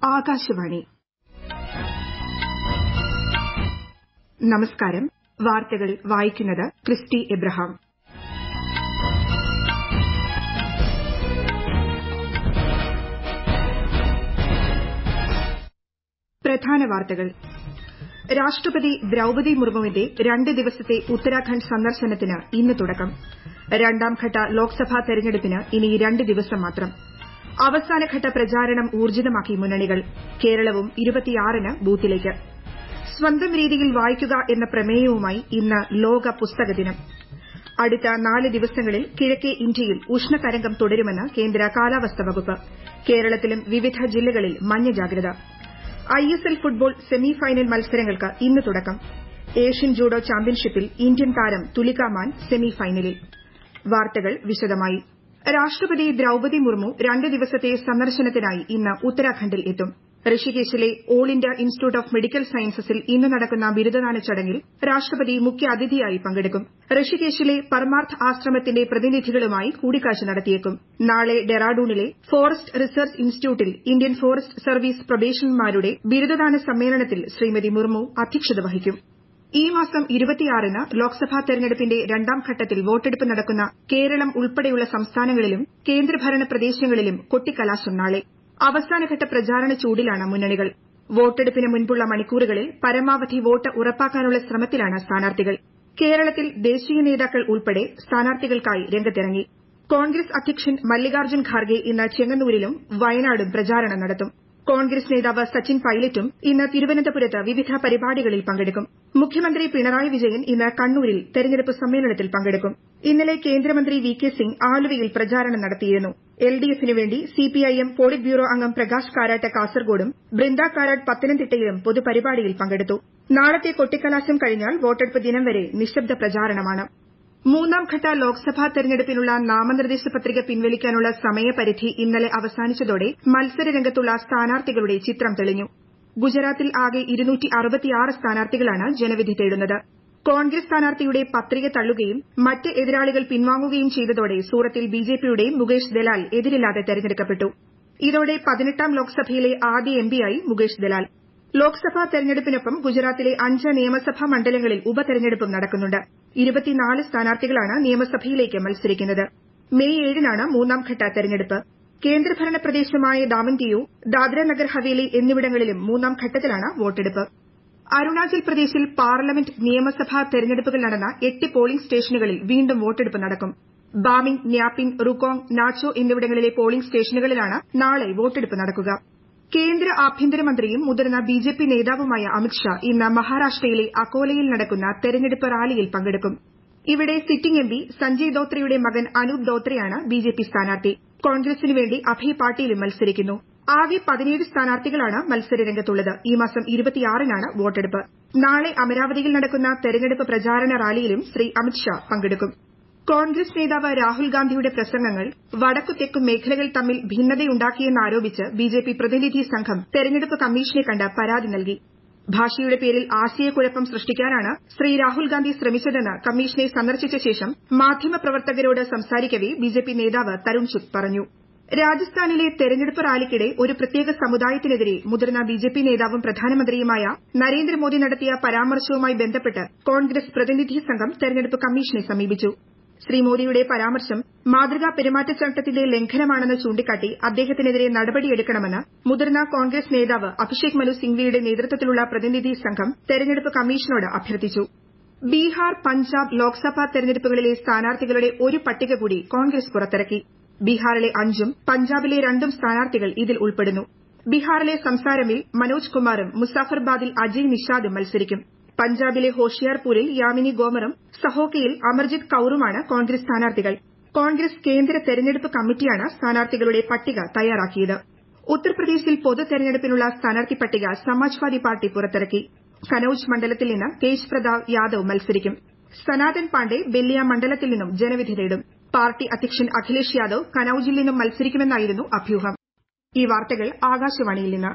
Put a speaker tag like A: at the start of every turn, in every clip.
A: ആകാശവാണി നമസ്കാരം വാർത്തകൾ വായിക്കുന്നത് ക്രിസ്റ്റി എബ്രഹാം പ്രധാന വാർത്തകൾ രാഷ്ട്രപതി ദ്രൌപതി മുർമുവിന്റെ രണ്ട് ദിവസത്തെ ഉത്തരാഖണ്ഡ് സന്ദർശനത്തിന് ഇന്ന് തുടക്കം രണ്ടാംഘട്ട ലോക്സഭാ തെരഞ്ഞെടുപ്പിന് ഇനി രണ്ട് ദിവസം മാത്രം അവസാനഘട്ട പ്രചാരണം ഊർജ്ജിതമാക്കി മുന്നണികൾ കേരളവും ന് ബൂത്തിലേക്ക് സ്വന്തം രീതിയിൽ വായിക്കുക എന്ന പ്രമേയവുമായി ഇന്ന് ലോക പുസ്തക ദിനം അടുത്ത നാല് ദിവസങ്ങളിൽ കിഴക്കേ ഇന്ത്യയിൽ ഉഷ്ണതരംഗം തുടരുമെന്ന് കേന്ദ്ര കാലാവസ്ഥാ വകുപ്പ് കേരളത്തിലും വിവിധ ജില്ലകളിൽ മഞ്ഞ ജാഗ്രത ഐഎസ്എൽ ഫുട്ബോൾ സെമി ഫൈനൽ മത്സരങ്ങൾക്ക് ഇന്ന് തുടക്കം ഏഷ്യൻ ജൂഡോ ചാമ്പ്യൻഷിപ്പിൽ ഇന്ത്യൻ താരം തുലിക മാൻ സെമി ഫൈനലിൽ വാർത്തകൾ വിശദമായി രാഷ്ട്രപതി ദ്രൌപതി മുർമു രണ്ട് ദിവസത്തെ സന്ദർശനത്തിനായി ഇന്ന് ഉത്തരാഖണ്ഡിൽ എത്തും ഋഷികേശിലെ all India institute of medical സയൻസസിൽ ഇന്ന് നടക്കുന്ന ബിരുദദാന ചടങ്ങിൽ രാഷ്ട്രപതി മുഖ്യാതിഥിയായി പങ്കെടുക്കും ഋഷികേശിലെ പരമാർത്ഥ് ആശ്രമത്തിന്റെ പ്രതിനിധികളുമായി കൂടിക്കാഴ്ച നടത്തിയേക്കും നാളെ ഡെറാഡൂണിലെ ഫോറസ്റ്റ് റിസർച്ച് ഇൻസ്റ്റിറ്റ്യൂട്ടിൽ ഇന്ത്യൻ ഫോറസ്റ്റ് സർവീസ് പ്രൊബേഷണർമാരുടെ ബിരുദദാന സമ്മേളനത്തിൽ ശ്രീമതി മുർമു അധ്യക്ഷത വഹിക്കും ഈ മാസം ന് ലോക്സഭാ തെരഞ്ഞെടുപ്പിന്റെ രണ്ടാം ഘട്ടത്തിൽ വോട്ടെടുപ്പ് നടക്കുന്ന കേരളം ഉൾപ്പെടെയുള്ള സംസ്ഥാനങ്ങളിലും കേന്ദ്രഭരണ പ്രദേശങ്ങളിലും കൊട്ടിക്കലാശം നാളെ അവസാനഘട്ട പ്രചാരണ ചൂടിലാണ് മുന്നണികൾ വോട്ടെടുപ്പിന് മുൻപുള്ള മണിക്കൂറുകളിൽ പരമാവധി വോട്ട് ഉറപ്പാക്കാനുള്ള ശ്രമത്തിലാണ് സ്ഥാനാർത്ഥികൾ കേരളത്തിൽ ദേശീയ നേതാക്കൾ ഉൾപ്പെടെ സ്ഥാനാർത്ഥികൾക്കായി രംഗത്തിറങ്ങി കോൺഗ്രസ് അധ്യക്ഷൻ മല്ലികാർജ്ജുൻ ഖാർഗെ ഇന്ന് ചെങ്ങന്നൂരിലും വയനാടും പ്രചാരണം നടത്തും കോൺഗ്രസ് നേതാവ് സച്ചിൻ പൈലറ്റും ഇന്ന് തിരുവനന്തപുരത്ത് വിവിധ പരിപാടികളിൽ പങ്കെടുക്കും മുഖ്യമന്ത്രി പിണറായി വിജയൻ ഇന്ന് കണ്ണൂരിൽ തെരഞ്ഞെടുപ്പ് സമ്മേളനത്തിൽ പങ്കെടുക്കും ഇന്നലെ കേന്ദ്രമന്ത്രി വി കെ സിംഗ് ആലുവയിൽ പ്രചാരണം നടത്തിയിരുന്നു എൽഡിഎഫിന് വേണ്ടി സിപിഐഎം പോളിറ്റ് ബ്യൂറോ അംഗം പ്രകാശ് കാരാട്ട് കാസർഗോഡും ബൃന്ദ കാരാട്ട് പത്തനംതിട്ടയിലും പൊതുപരിപാടിയിൽ പങ്കെടുത്തു നാളത്തെ കൊട്ടിക്കലാശം കഴിഞ്ഞാൽ വോട്ടെടുപ്പ് ദിനം വരെ നിശബ്ദ പ്രചാരണമാണ് മൂന്നാം ഘട്ട ലോക്സഭാ തെരഞ്ഞെടുപ്പിനുള്ള നാമനിർദ്ദേശ പത്രിക പിൻവലിക്കാനുള്ള സമയപരിധി ഇന്നലെ അവസാനിച്ചതോടെ മത്സര രംഗത്തുള്ള സ്ഥാനാർത്ഥികളുടെ ചിത്രം തെളിഞ്ഞു ഗുജറാത്തിൽ ആകെ സ്ഥാനാർത്ഥികളാണ് ജനവിധി തേടുന്നത് കോൺഗ്രസ് സ്ഥാനാർത്ഥിയുടെ പത്രിക തള്ളുകയും മറ്റ് എതിരാളികൾ പിൻവാങ്ങുകയും ചെയ്തതോടെ സൂറത്തിൽ ബിജെപിയുടെ മുകേഷ് ദലാൽ എതിരില്ലാതെ തെരഞ്ഞെടുക്കപ്പെട്ടു ഇതോടെ പതിനെട്ടാം ലോക്സഭയിലെ ആദ്യ എംപിയായി മുകേഷ് ദലാൽ ലോക്സഭാ തെരഞ്ഞെടുപ്പിനൊപ്പം ഗുജറാത്തിലെ അഞ്ച് നിയമസഭാ മണ്ഡലങ്ങളിൽ ഉപതെരഞ്ഞെടുപ്പും നടക്കുന്നുണ്ട് സ്ഥാനാർത്ഥികളാണ് നിയമസഭയിലേക്ക് മത്സരിക്കുന്നത് മെയ് ഏഴിനാണ് മൂന്നാംഘട്ട തെരഞ്ഞെടുപ്പ് കേന്ദ്രഭരണ പ്രദേശമായ ദാമൻ ദിയു ദാദ്ര നഗർ ഹവേലി എന്നിവിടങ്ങളിലും മൂന്നാം ഘട്ടത്തിലാണ് വോട്ടെടുപ്പ് അരുണാചൽ പ്രദേശിൽ പാർലമെന്റ് നിയമസഭാ തെരഞ്ഞെടുപ്പുകൾ നടന്ന എട്ട് പോളിംഗ് സ്റ്റേഷനുകളിൽ വീണ്ടും വോട്ടെടുപ്പ് നടക്കും ബാമിംഗ് ന്യാപിംഗ് റുക്കോങ് നാച്ചോ എന്നിവിടങ്ങളിലെ പോളിംഗ് സ്റ്റേഷനുകളിലാണ് നാളെ വോട്ടെടുപ്പ് നടക്കുക കേന്ദ്ര ആഭ്യന്തരമന്ത്രിയും മുതിർന്ന ബിജെപി നേതാവുമായ അമിത്ഷാ ഇന്ന് മഹാരാഷ്ട്രയിലെ അകോലയിൽ നടക്കുന്ന തെരഞ്ഞെടുപ്പ് റാലിയിൽ പങ്കെടുക്കും ഇവിടെ സിറ്റിംഗ് എംപി സഞ്ജയ് ദോത്രയുടെ മകൻ അനൂപ് ദോത്രയാണ് ബിജെപി സ്ഥാനാർത്ഥി കോൺഗ്രസിന് വേണ്ടി അഭയ് പാട്ടീലും മത്സരിക്കുന്നു ആകെ പതിനേഴ് സ്ഥാനാർത്ഥികളാണ് മത്സരരംഗത്തുള്ളത് ഈ മാസം നാണ് വോട്ടെടുപ്പ് നാളെ അമരാവതിയിൽ നടക്കുന്ന തെരഞ്ഞെടുപ്പ് പ്രചാരണ റാലിയിലും ശ്രീ അമിത്ഷാ പങ്കെടുക്കും കോൺഗ്രസ് നേതാവ് രാഹുൽ ഗാന്ധിയുടെ പ്രസംഗങ്ങൾ വടക്കു തെക്കു മേഖലകൾ തമ്മിൽ ഭിന്നതയുണ്ടാക്കിയെന്നാരോപിച്ച് ബിജെപി പ്രതിനിധി സംഘം തെരഞ്ഞെടുപ്പ് കമ്മീഷനെ കണ്ട് പരാതി നൽകി ഭാഷയുടെ പേരിൽ ആശയക്കുഴപ്പം സൃഷ്ടിക്കാനാണ് ശ്രീ രാഹുൽ ഗാന്ധി ശ്രമിച്ചതെന്ന് കമ്മീഷനെ സന്ദർശിച്ച ശേഷം മാധ്യമപ്രവർത്തകരോട് സംസാരിക്കവെ ബിജെപി നേതാവ് തരുൺ ചുഗ് പറഞ്ഞു രാജസ്ഥാനിലെ തെരഞ്ഞെടുപ്പ് റാലിക്കിടെ ഒരു പ്രത്യേക സമുദായത്തിനെതിരെ മുതിർന്ന ബിജെപി നേതാവും പ്രധാനമന്ത്രിയുമായ നരേന്ദ്രമോദി നടത്തിയ പരാമർശവുമായി ബന്ധപ്പെട്ട് കോൺഗ്രസ് പ്രതിനിധി സംഘം തെരഞ്ഞെടുപ്പ് കമ്മീഷനെ സമീപിച്ചു ശ്രീ മോദിയുടെ പരാമർശം മാതൃകാ പെരുമാറ്റച്ചട്ടത്തിന്റെ ലംഘനമാണെന്ന് ചൂണ്ടിക്കാട്ടി അദ്ദേഹത്തിനെതിരെ നടപടിയെടുക്കണമെന്ന് മുതിർന്ന കോൺഗ്രസ് നേതാവ് അഭിഷേക് മനു സിംഗ്വിയുടെ നേതൃത്വത്തിലുള്ള പ്രതിനിധി സംഘം തെരഞ്ഞെടുപ്പ് കമ്മീഷനോട് അഭ്യർത്ഥിച്ചു ബീഹാർ പഞ്ചാബ് ലോക്സഭാ തെരഞ്ഞെടുപ്പുകളിലെ സ്ഥാനാർത്ഥികളുടെ ഒരു പട്ടിക കൂടി കോൺഗ്രസ് പുറത്തിറക്കി ബീഹാറിലെ അഞ്ചും പഞ്ചാബിലെ രണ്ടും സ്ഥാനാർത്ഥികൾ ഇതിൽ ഉൾപ്പെടുന്നു ബീഹാറിലെ സംസാരമിൽ മനോജ് കുമാറും മുസാഫർബാദിൽ അജയ് നിഷാദും മത്സരിക്കും പഞ്ചാബിലെ ഹോഷിയാർപൂരിൽ യാമിനി ഗോമറും സഹോക്കയിൽ അമർജിത് കൌറുമാണ് കോൺഗ്രസ് സ്ഥാനാർത്ഥികൾ കോൺഗ്രസ് കേന്ദ്ര തെരഞ്ഞെടുപ്പ് കമ്മിറ്റിയാണ് സ്ഥാനാർത്ഥികളുടെ പട്ടിക തയ്യാറാക്കിയത് ഉത്തർപ്രദേശിൽ പൊതു തെരഞ്ഞെടുപ്പിനുള്ള സ്ഥാനാർത്ഥി പട്ടിക സമാജ്വാദി പാർട്ടി പുറത്തിറക്കി കനൌജ് മണ്ഡലത്തിൽ നിന്ന് തേജ് പ്രതാപ് യാദവ് മത്സരിക്കും സനാതൻ പാണ്ഡെ ബല്ലിയ മണ്ഡലത്തിൽ നിന്നും ജനവിധി തേടും പാർട്ടി അധ്യക്ഷൻ അഖിലേഷ് യാദവ് കനൌജിൽ നിന്നും മത്സരിക്കുമെന്നായിരുന്നു അഭ്യൂഹം ഈ വാർത്തകൾ ആകാശവാണിയിൽ നിന്ന്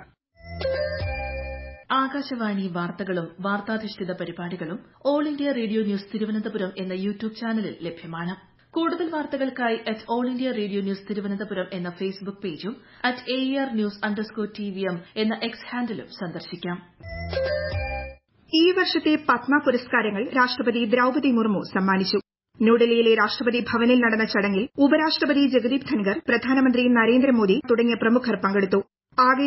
B: ആകാശവാണി വാർത്തകളും വാർത്താധിഷ്ഠിത പരിപാടികളും all India radio news Thiruvananthapuram എന്ന യൂട്യൂബ് ചാനലിൽ ലഭ്യമാണ് കൂടുതൽ വാർത്തകൾക്കായി at all India radio news Thiruvananthapuram എന്ന ഫേസ്ബുക്ക് പേജും at A R news underscore T V M എന്ന എക്സ് ഹാൻഡിലും സന്ദർശിക്കാം
A: ഈ വർഷത്തെ പത്മ പുരസ്കാരങ്ങൾ രാഷ്ട്രപതി ദ്രൌപതി മുർമു സമ്മാനിച്ചു ന്യൂഡൽഹിയിലെ രാഷ്ട്രപതി ഭവനിൽ നടന്ന ചടങ്ങിൽ ഉപരാഷ്ട്രപതി ജഗദീപ് ധൻകർ പ്രധാനമന്ത്രി നരേന്ദ്രമോദി തുടങ്ങിയ പ്രമുഖർ പങ്കെടുത്തു ആകെ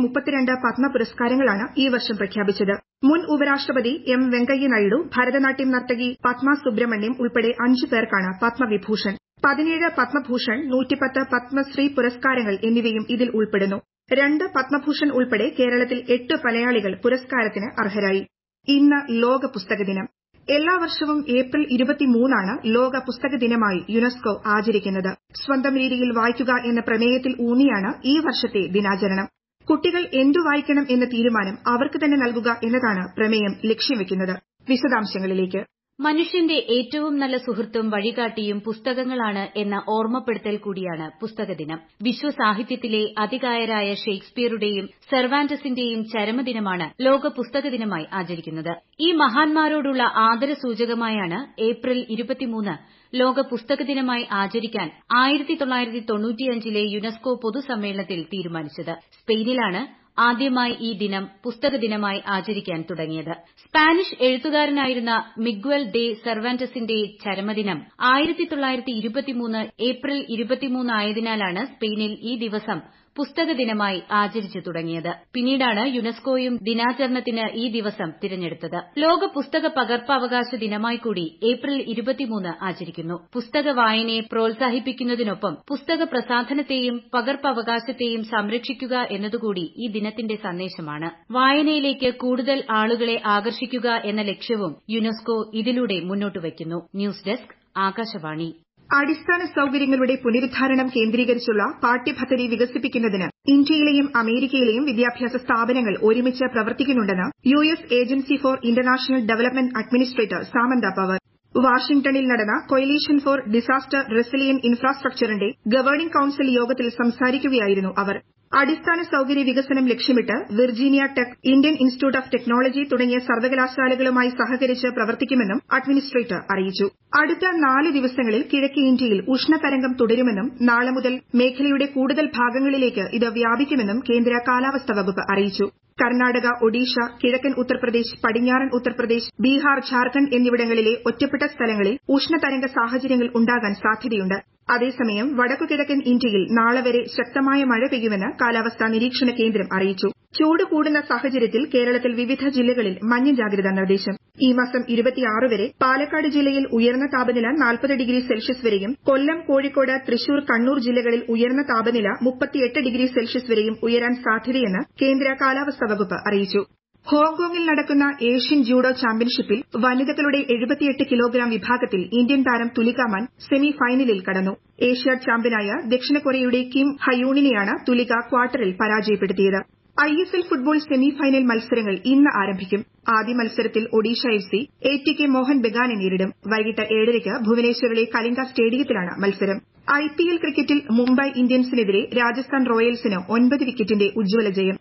A: പത്മ പുരസ്കാരങ്ങളാണ് ഈ വർഷം പ്രഖ്യാപിച്ചത് മുൻ ഉപരാഷ്ട്രപതി എം വെങ്കയ്യ നായിഡു ഭരതനാട്യം നർത്തകി പത്മ സുബ്രഹ്മണ്യം ഉൾപ്പെടെ അഞ്ച് പേർക്കാണ് പത്മവിഭൂഷൺ പതിനേഴ് പത്മഭൂഷൺ നൂറ്റിപ്പത്ത് പത്മശ്രീ പുരസ്കാരങ്ങൾ എന്നിവയും ഇതിൽ ഉൾപ്പെടുന്നു രണ്ട് പത്മഭൂഷൺ ഉൾപ്പെടെ കേരളത്തിൽ എട്ട് മലയാളികൾ പുരസ്കാരത്തിന് അർഹരായി ഇന്ന് ലോക പുസ്തക ദിനം എല്ലാ വർഷവും ഏപ്രിൽ ഇരുപത്തിമൂന്നാണ് ലോക പുസ്തക ദിനമായി യുനെസ്കോ ആചരിക്കുന്നത് സ്വന്തം രീതിയിൽ വായിക്കുക എന്ന പ്രമേയത്തിൽ ഊന്നിയാണ് ഈ വർഷത്തെ ദിനാചരണം കുട്ടികൾ എന്തു വായിക്കണം എന്ന തീരുമാനം അവർക്ക് തന്നെ നൽകുക എന്നതാണ് പ്രമേയം ലക്ഷ്യം വെക്കുന്നത് വിശദാംശങ്ങളിലേക്ക്
C: മനുഷ്യന്റെ ഏറ്റവും നല്ല സുഹൃത്തും വഴികാട്ടിയും പുസ്തകങ്ങളാണ് എന്ന ഓർമ്മപ്പെടുത്തൽ കൂടിയാണ് പുസ്തകദിനം വിശ്വസാഹിത്യത്തിലെ അതികായരായ ഷേക്സ്പിയറുടെയും സെർവാന്റസിന്റെയും ചരമദിനമാണ് ലോക പുസ്തക ദിനമായി ആചരിക്കുന്നത് ഈ മഹാന്മാരോടുള്ള ആദരസൂചകമായാണ് ഏപ്രിൽ ഇരുപത്തിമൂന്ന് ലോക പുസ്തക ദിനമായി ആചരിക്കാൻ ആയിരത്തി തൊള്ളായിരത്തി തൊണ്ണൂറ്റിയഞ്ചിലെ യുനെസ്കോ പൊതുസമ്മേളനത്തിൽ തീരുമാനിച്ചത് സ്പെയിനിലാണ് ആദ്യമായി ഈ ദിനം പുസ്തക ദിനമായി ആചരിക്കാൻ തുടങ്ങിയത് സ്പാനിഷ് എഴുത്തുകാരനായിരുന്ന മിഗ്വൽ ഡെ സെർവാന്റസിന്റെ ചരമദിനം ആയിരത്തി തൊള്ളായിരത്തി ഇരുപത്തിമൂന്ന് ഏപ്രിൽ ഇരുപത്തിമൂന്നായതിനാലാണ് സ്പെയിനിൽ ഈ ദിവസം പുസ്തക ദിനമായി ആചരിച്ചു തുടങ്ങിയത് പിന്നീടാണ് യുനെസ്കോയും ദിനാചരണത്തിന് ഈ ദിവസം തിരഞ്ഞെടുത്തത് ലോക പുസ്തക പകർപ്പവകാശ ദിനമായി കൂടി ഏപ്രിൽ ഇരുപത്തിമൂന്ന് ആചരിക്കുന്നു പുസ്തക വായനയെ പ്രോത്സാഹിപ്പിക്കുന്നതിനൊപ്പം പുസ്തക പ്രസാധനത്തെയും പകർപ്പവകാശത്തെയും സംരക്ഷിക്കുക എന്നതുകൂടി ഈ ദിനത്തിന്റെ സന്ദേശമാണ് വായനയിലേക്ക് കൂടുതൽ ആളുകളെ ആകർഷിക്കുക എന്ന ലക്ഷ്യവും യുനെസ്കോ ഇതിലൂടെ മുന്നോട്ട് വയ്ക്കുന്നു ന്യൂസ് ഡെസ്ക് ആകാശവാണി
A: അടിസ്ഥാന സൌകര്യങ്ങളുടെ പുനരുദ്ധാരണം കേന്ദ്രീകരിച്ചുള്ള പാഠ്യപദ്ധതി വികസിപ്പിക്കുന്നതിന് ഇന്ത്യയിലെയും അമേരിക്കയിലെയും വിദ്യാഭ്യാസ സ്ഥാപനങ്ങൾ ഒരുമിച്ച് പ്രവർത്തിക്കുന്നുണ്ടെന്ന് U S agency for international development administrator Samantha Power വാഷിംഗ്ടണിൽ നടന്ന കൊയിലീഷൻ ഫോർ ഡിസാസ്റ്റർ റെസിലിയൻ ഇൻഫ്രാസ്ട്രക്ചറിന്റെ ഗവേണിംഗ് കൌൺസിൽ യോഗത്തിൽ സംസാരിക്കുകയായിരുന്നു അവർ അടിസ്ഥാന സൌകര്യ വികസനം ലക്ഷ്യമിട്ട് Virginia Tech Indian institute of technology തുടങ്ങിയ സർവകലാശാലകളുമായി സഹകരിച്ച് പ്രവർത്തിക്കുമെന്നും അഡ്മിനിസ്ട്രേറ്റർ അറിയിച്ചു അടുത്ത നാല് ദിവസങ്ങളിൽ കിഴക്കേ ഇന്ത്യയിൽ ഉഷ്ണതരംഗം തുടരുമെന്നും നാളെ മുതൽ മേഖലയുടെ കൂടുതൽ ഭാഗങ്ങളിലേക്ക് ഇത് വ്യാപിക്കുമെന്നും കേന്ദ്ര കാലാവസ്ഥാ വകുപ്പ് അറിയിച്ചു കർണാടക ഒഡീഷ കിഴക്കൻ ഉത്തർപ്രദേശ് പടിഞ്ഞാറൻ ഉത്തർപ്രദേശ് ബീഹാർ ഝാർഖണ്ഡ് എന്നിവിടങ്ങളിലെ ഒറ്റപ്പെട്ട സ്ഥലങ്ങളിൽ ഉഷ്ണതരംഗ സാഹചര്യങ്ങൾ ഉണ്ടാകാൻ സാധ്യതയുണ്ട് അതേസമയം വടക്കുകിഴക്കൻ ഇന്ത്യയിൽ നാളെ വരെ ശക്തമായ മഴ പെയ്യുമെന്ന് കാലാവസ്ഥാ നിരീക്ഷണ കേന്ദ്രം അറിയിച്ചു ചൂട് കൂടുന്ന സാഹചര്യത്തിൽ കേരളത്തിൽ വിവിധ ജില്ലകളിൽ മഞ്ഞ ജാഗ്രതാ നിർദ്ദേശം ഈ മാസം വരെ പാലക്കാട് ജില്ലയിൽ ഉയർന്ന താപനില നാൽപ്പത് ഡിഗ്രി സെൽഷ്യസ് വരെയും കൊല്ലം കോഴിക്കോട് തൃശൂർ കണ്ണൂർ ജില്ലകളിൽ ഉയർന്ന താപനില മുപ്പത്തിയെട്ട് ഡിഗ്രി സെൽഷ്യസ് വരെയും ഉയരാൻ സാധ്യതയെന്ന് കേന്ദ്ര കാലാവസ്ഥാ വകുപ്പ് അറിയിച്ചു ഹോങ്കോങ്ങിൽ നടക്കുന്ന ഏഷ്യൻ ജൂഡോ ചാമ്പ്യൻഷിപ്പിൽ വനിതകളുടെ എഴുപത്തിയെട്ട് കിലോഗ്രാം വിഭാഗത്തിൽ ഇന്ത്യൻ താരം തുലിക മാൻ സെമി ഫൈനലിൽ കടന്നു ഏഷ്യാഡ് ചാമ്പ്യനായ ദക്ഷിണ കൊറിയയുടെ കിം ഹയൂണിനെയാണ് തുലിക ക്വാർട്ടറിൽ പരാജയപ്പെടുത്തിയത് ഐഎസ്എൽ ഫുട്ബോൾ സെമി ഫൈനൽ മത്സരങ്ങൾ ഇന്ന് ആരംഭിക്കും ആദ്യ മത്സരത്തിൽ Odisha F C A T K Mohan ബഗാനെ നേരിടും വൈകിട്ട് ഏഴരയ്ക്ക് ഭുവനേശ്വറിലെ കലിംഗ സ്റ്റേഡിയത്തിലാണ് മത്സരം ഐപിഎൽ ക്രിക്കറ്റിൽ മുംബൈ ഇന്ത്യൻസിനെതിരെ രാജസ്ഥാൻ റോയൽസിന് ഒൻപത് വിക്കറ്റിന്റെ ഉജ്ജ്വല ജയം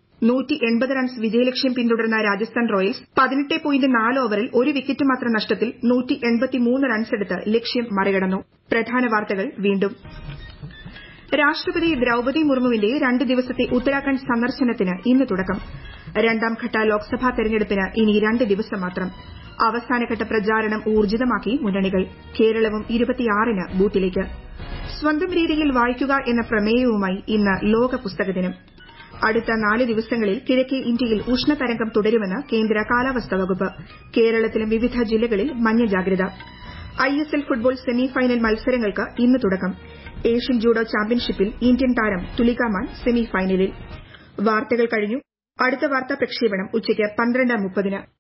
A: റൺസ് വിജയലക്ഷ്യം പിന്തുടർന്ന രാജസ്ഥാൻ റോയൽസ് പതിനെട്ട് പോയിന്റ് നാല് ഓവറിൽ ഒരു വിക്കറ്റ് മാത്രം നഷ്ടത്തിൽ റൺസെടുത്ത് ലക്ഷ്യം മറികടന്നു പ്രധാന വാർത്തകൾ വീണ്ടും രാഷ്ട്രപതി ദ്രൌപതി മുർമുവിന്റെ രണ്ട് ദിവസത്തെ ഉത്തരാഖണ്ഡ് സന്ദർശനത്തിന് ഇന്ന് തുടക്കം രണ്ടാംഘട്ട ലോക്സഭാ തെരഞ്ഞെടുപ്പിന് ഇനി രണ്ട് ദിവസം മാത്രം അവസാനഘട്ട പ്രചാരണം ഊർജിതമാക്കി മുന്നണികൾ കേരളവും ഇരുപത്തിയാറിന് ബൂത്തിലേക്ക് സ്വന്തം രീതിയിൽ വായിക്കുക എന്ന പ്രമേയവുമായി ഇന്ന് ലോക പുസ്തക ദിനം അടുത്ത നാല് ദിവസങ്ങളിൽ കിഴക്കേ ഇന്ത്യയിൽ ഉഷ്ണതരംഗം തുടരുമെന്ന് കേന്ദ്ര കാലാവസ്ഥാ വകുപ്പ് കേരളത്തിലും വിവിധ ജില്ലകളിൽ മഞ്ഞ ജാഗ്രത ഐഎസ്എൽ ഫുട്ബോൾ സെമി ഫൈനൽ മത്സരങ്ങൾക്ക് ഇന്ന് തുടക്കം ഏഷ്യൻ ജൂഡോ ചാമ്പ്യൻഷിപ്പിൽ ഇന്ത്യൻ താരം തുലികാമാൻ സെമി ഫൈനലിൽ വാർത്തകൾ കഴിഞ്ഞു അടുത്ത വാർത്താ പ്രക്ഷേപണം ഉച്ചയ്ക്ക് പന്ത്രണ്ട് മുപ്പതിന്